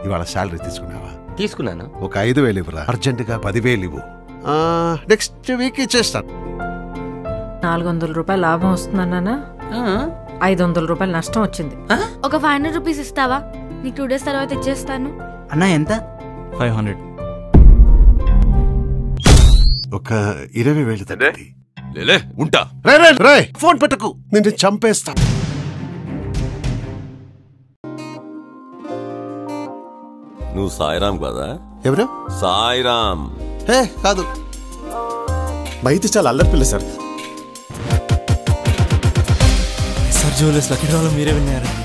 ఇవాళ శాలరీ తీసుకున్నావా తీసుకున్నాను ఒక ఐదు వేలు ఇవ్వరా అర్జెంటుగా పదివేలు ఇవ్వు నెక్స్ట్ వీక్ ఇచ్చేస్తాను నాలుగు వందల రూపాయలు లాభం వస్తుందన్నానా ఐదు వందల రూపాయలు నష్టం వచ్చింది ఒక ఫైవ్ హండ్రెడ్ రూపీస్ ఇస్తావా నీకు టూ డేస్ తర్వాత ఇచ్చేస్తాను అన్నా ఎంత ఫైవ్ హండ్రెడ్ ఒక ఇరవై వేలు తగ్గింది లేలే ఉంటా రే రే రే ఫోన్ పెట్టకు నిన్ను చంపేస్తా నువ్వు సాయిరాం కదా ఎవరు సాయిరాం హే కాదు మైతి చాలా అల్లరి పిల్ల సార్ సార్ జ్యువెలర్స్ లక్కీ డ్రాలో మీరే విన్నారు